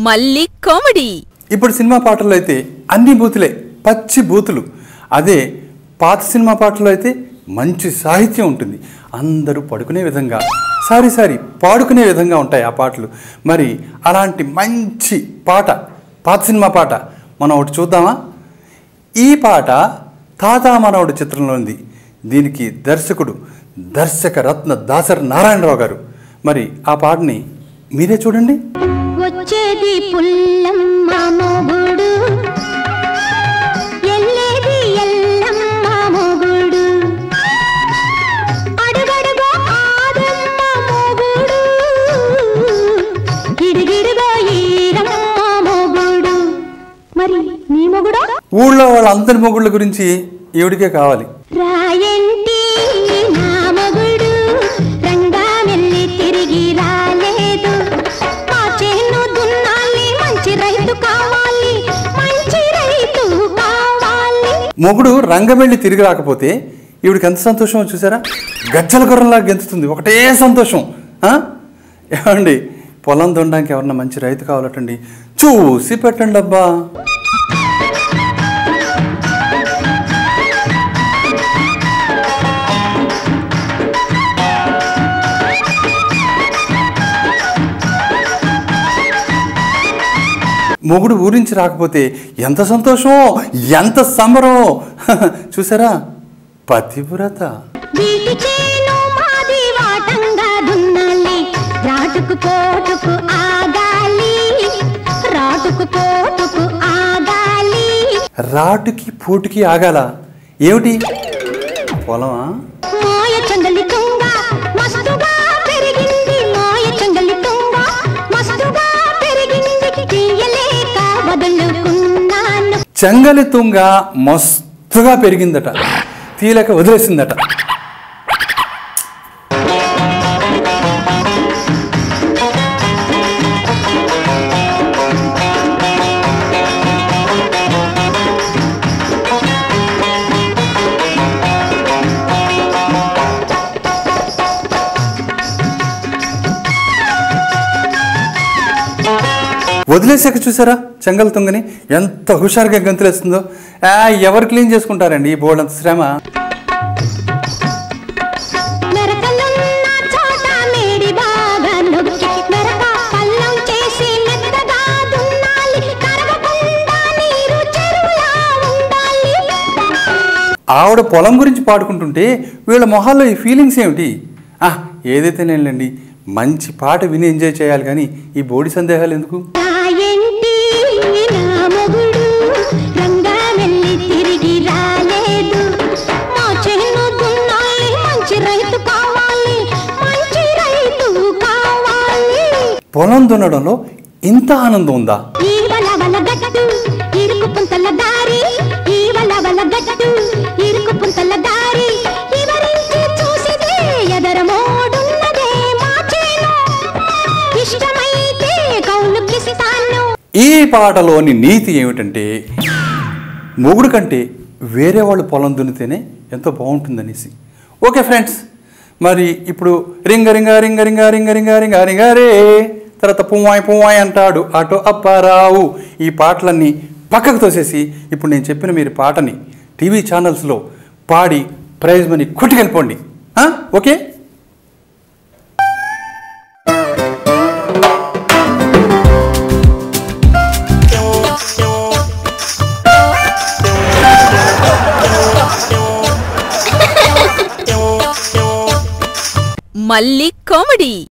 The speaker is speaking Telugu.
మళ్ళీ కామెడీ ఇప్పుడు సినిమా పాటల్లో అయితే అన్ని బూతులే పచ్చి బూతులు అదే పాత సినిమా పాటల్లో అయితే మంచి సాహిత్యం ఉంటుంది అందరూ పడుకునే విధంగా సారీ సారీ పాడుకునే విధంగా ఉంటాయి ఆ పాటలు మరి అలాంటి మంచి పాట పాత సినిమా పాట మనం ఒకటి చూద్దామా ఈ పాట తాతా మనవడు చిత్రంలో ఉంది దీనికి దర్శకుడు దర్శక రత్న దాసరి నారాయణరావు గారు మరి ఆ పాటని మీరే చూడండి వచ్చేది పుల్లమ్మ మొగుడు ఎల్లేది ఎల్లమ్మ మొగుడు అడుగడుగో ఆదమ్మ మొగుడు గిడుగిడుగో ఈరమ్మ మొగుడు మరి నీ మొగుడా ఊళ్ళో వాళ్ళందరి మొగుళ్ళ గురించి ఈవిడికే కావాలి రాయంటి నా మొగుడు రంగా వెళ్ళి తిరిగి రాలేదు మా చేను దున్నాలి మంచి రైతు కావాలి మంచి రైతు కావాలి మొగుడు రంగమెళ్ళి తిరిగి రాకపోతే ఈవిడికి ఎంత సంతోషమో చూసారా గజ్జల గుర్రంలా గెంతుతుంది ఒకటే సంతోషం ఆ? ఏమండి పొలం దున్నడానికి ఎవరన్నా మంచి రైతు కావాలటండి చూసి పెట్టండి అబ్బా మొగుడు ఊరించి రాకపోతే ఎంత సంతోషమో ఎంత సంబరమో చూసారా పతివ్రత వీటి చేను మాది వాటంగా దున్నాలి రాటుకు పోటుకు ఆగాలి రాటుకు పోటుకు ఆగాలి రాటుకి పూటుకి ఆగాల ఏమిటి పొలమా మాయ చంగలి తుంగ మస్తుగా పెరిగింది మాయ చంగలి తుంగ మస్తుగా పెరిగింది తీయలేక వదులుకున్నాను చెంగలి తుంగ మస్తుగా పెరిగిందట తీలక వదిలేసిందట వదిలేసాక చూసారా చెంగల్ తుంగని ఎంత హుషారుగా గంతులేస్తుందో ఆ, ఎవరు క్లీన్ చేసుకుంటారండి ఈ బోర్డు అంత శ్రమ మెరకలున్న చోట మేడి బాగా నొక్కి మెరక పల్లం చేసి మెత్తగా దున్నాలి కరగకుండా నీరు చెరువులా ఉండాలి ఆవిడ పొలం గురించి పాడుకుంటుంటే వీళ్ళ మొహాల్లో ఈ ఫీలింగ్స్ ఏమిటి ఆ ఏదైతే నేనండి మంచి పాట విని ఎంజాయ్ చేయాలి కానీ ఈ బోడి సందేహాలు ఎందుకు నా ఎంటి నా మొగుడు రంగా వెళ్ళి తిరిగి రాలేదు మా చేను దున్నాలి మంచి రైతు కావాలి మంచి రైతు కావాలి పొలం దున్నడంలో ఇంత ఆనందం ఉందా ఈ వల వల గట్టు ఇరుకు పుంతల దారి ఈ వల వల గట్టు ఇరుకు పుంతల దారి వివరించి చూసితే ఎదర మోడున్నదే మా చేను ఇష్టమైతే కౌలుకిస్తాను ఈ పాటలోని నీతి ఏమిటంటే మొగుడు కంటే వేరే వాళ్ళు పొలం దున్నితేనే ఎంతో బాగుంటుందనేసి ఓకే ఫ్రెండ్స్ మరి ఇప్పుడు రింగ రింగ రింగ రింగ రింగ రింగ రింగ రింగ రే తర్వాత పువ్వాయి పువ్వాయి అంటాడు ఆటో అప్పారావు ఈ పాటలన్నీ పక్కకు తోసేసి ఇప్పుడు నేను చెప్పిన మీరు పాటని టీవీ ఛానల్స్లో పాడి ప్రైజ్ మనీ కొట్టుకెళ్ళిపోండి ఆ? ఓకే మళ్ళీ కామెడీ